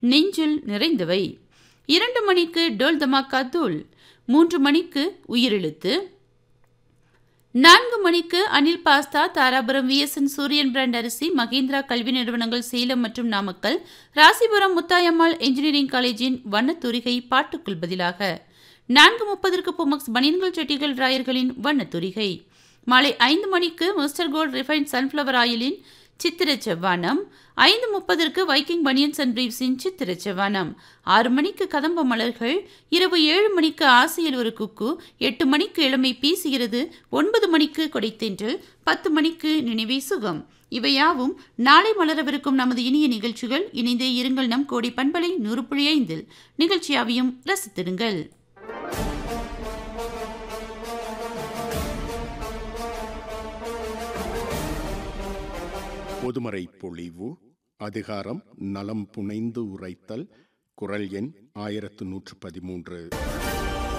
நெஞ்சில் நிறைந்தவை இரண்டு மணிக்கு டோல் தமாக்கா தூள் மூன்று மணிக்கு உயிரெழுத்து நான்கு மணிக்கு Anil pasta Dharapuram VSN Suriyan brand அரிசி மகேந்திரா கல்வி நிறுவனங்கள் சேலம் மற்றும் நாமக்கல் ராசிபுரம் முத்தாயம்மாள் என்ஜினியரிங் காலேஜின் வண்ணத்துரிகை பாட்டுக்குள் பதிலாக நான்கு முப்பதற்கு புமக்ஸ் பனியன்கள் செட்டிகள் ராயர்களின் வண்ணத்துரிகை மாலை ஐந்து மணிக்கு மிஸ்டர் கோல்ட் ரிஃபைன் சன்ஃப்ளவர் ஆயிலின் சித்திர செவ்வானம் ஐந்து முப்பதற்கு வைக்கிங் பனியன்ஸ் அண்ட் பிரீவ்ஸின் சித்திர செவ்வானம் ஆறு மணிக்கு கதம்ப மலர்கள் இரவு ஏழு மணிக்கு ஆசையில் ஒரு குக்கு எட்டு மணிக்கு இளமை பீசுகிறது ஒன்பது மணிக்கு கொடைத்தென்றல் பத்து மணிக்கு நினைவே சுகம் இவையாவும் நாளை மலரவிருக்கும் நமது இனிய நிகழ்ச்சிகள் இணைந்தே இருங்கள் நம் கோடி பண்பலை நூறு புள்ளி ஐந்தில் நிகழ்ச்சியாவையும் ரசித்திடுங்கள் பொதுமறை பொழிவு அதிகாரம் நலம் புனைந்து உரைத்தல் குரல் எண் ஆயிரத்து நூற்று பதிமூன்று